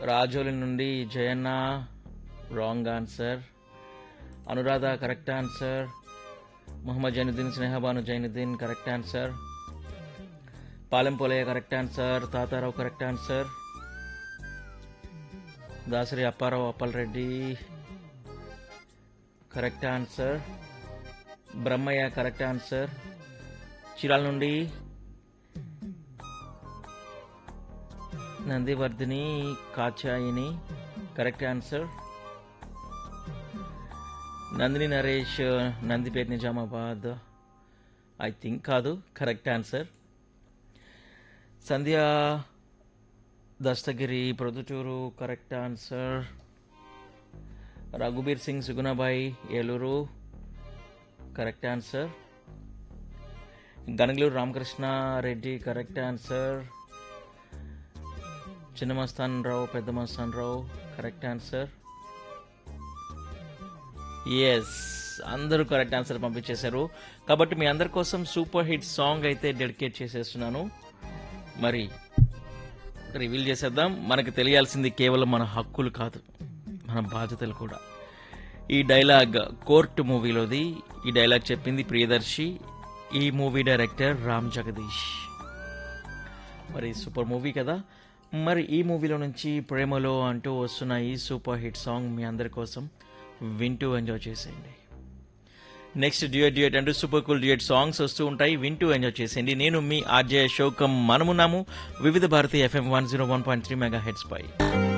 రాజోలి నుండి Jayanna wrong answer Anuradha correct answer Mohammad Zainuddin Snehabanu Zainuddin correct answer Palem Polayya correct answer Tatarao correct answer Dasari Apparao Appalareddy correct answer Brahmayya correct answer Chirala నుండి Nandivardhini Kachayini correct answer Nandini Naresh Nandipet Nizamabad I think కాదు correct answer Sandhya Dastagiri Proddatur correct answer Raghubir Singh Sugunabai Eluru correct answer Ganagaluru Ramakrishna Reddy correct answer Chinna Mastan Rao Pedda Mastan Rao correct answer yes అందరూ correct answer పంపించేశారు కాబట్టి మీ అందరి కోసం super hit song అయితే dedicate చేసేస్తున్నాను మరి రివీల్ చేసేద్దాం మనకు తెలియాల్సింది కేవలం మన హక్కులు కాదు మన బాధ్యతలు కూడా ఈ డైలాగ్ కోర్టు మూవీలోది ఈ డైలాగ్ చెప్పింది ప్రియదర్శి ఈ మూవీ డైరెక్టర్ రామ్ జగదీష్ మరి సూపర్ మూవీ కదా మరి ఈ మూవీలో నుంచి ప్రేమలో అంటూ వస్తున్న ఈ సూపర్ హిట్ సాంగ్ మీ అందరి కోసం వింటూ ఎంజాయ్ చేసేయండి నెక్స్ట్ డ్యూయట్ డ్యూయట్ అంటూ సూపర్ కూల్ డ్యూయట్ సాంగ్స్ వస్తూ ఉంటాయి వింటూ ఎంజాయ్ చేసేయండి నేను మీ ఆర్జే శోకం మనమున్నాము Vividh Bharati FM one zero one point three mega hits పై